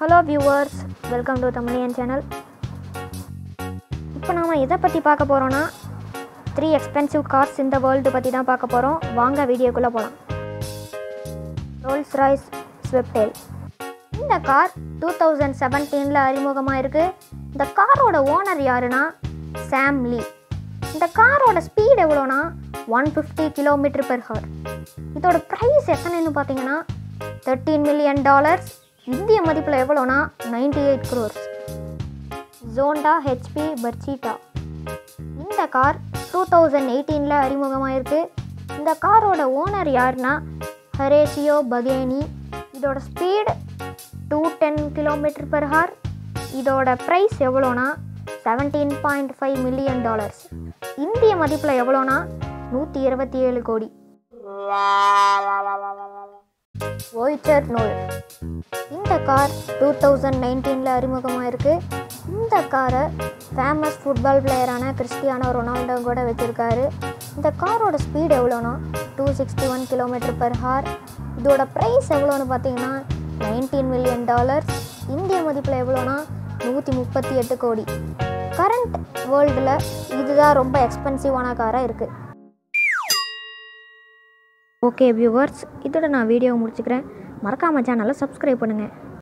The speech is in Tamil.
hello viewers welcome to Tamizhian channel இப்போ நாம் எதை பற்றி பார்க்க போகிறோன்னா த்ரீ எக்ஸ்பென்சிவ் கார்ஸ் இந்த வேர்ல்டு பற்றி தான் பார்க்க போகிறோம் வாங்க வீடியோக்குள்ளே போகலாம் ரோல்ஸ் ராய்ஸ் ஸ்வெப்டேல் இந்த கார் டூ தௌசண்ட் செவன்டீனில் அறிமுகமாக இருக்குது இந்த காரோட ஓனர் யாருன்னா சாம் லீ இந்த காரோட ஸ்பீட் எவ்வளோனா one fifty kilometre per hour இதோட ப்ரைஸ் எத்தனைன்னு பார்த்தீங்கன்னா தேர்ட்டீன் மில்லியன் டாலர்ஸ் இந்திய மதிப்பில் எவ்வளோனா ninety eight crores Zonda HP Barchetta இந்த கார் டூ தௌசண்ட் எயிட்டீனில் அறிமுகமாயிருக்கு இந்த காரோட ஓனர் யாருன்னா ஹரேஷியோ பகேனி இதோட speed two ten kilometre per hour இதோட ப்ரைஸ் எவ்வளோனா seventeen point five million dollars இந்திய மதிப்பில் எவ்வளோனா நூற்றி இருபத்தி ஏழு கோடி ஒயிச்சர் நோல் இந்த கார் டூ தௌசண்ட் நைன்டீனில் அறிமுகமாக இருக்குது இந்த காரை ஃபேமஸ் ஃபுட்பால் பிளேயரான கிறிஸ்டியானோ ரொனால்டோ கூட வச்சுருக்காரு இந்த காரோட ஸ்பீடு எவ்வளோனா two sixty one kilometre per hour இதோட ப்ரைஸ் எவ்வளோன்னு பார்த்தீங்கன்னா நைன்டீன் மில்லியன் டாலர்ஸ் இந்திய மதிப்பில் எவ்வளோனா நூற்றி முப்பத்தி எட்டு கோடி கரண்ட் வேர்ல்டில் இதுதான் ரொம்ப எக்ஸ்பென்சிவான காராக இருக்குது ஓகே வியூவர்ஸ் இதோட நான் வீடியோ முடிச்சுக்கிறேன் மறக்காமல் சேனலை சப்ஸ்கிரைப் பண்ணுங்கள்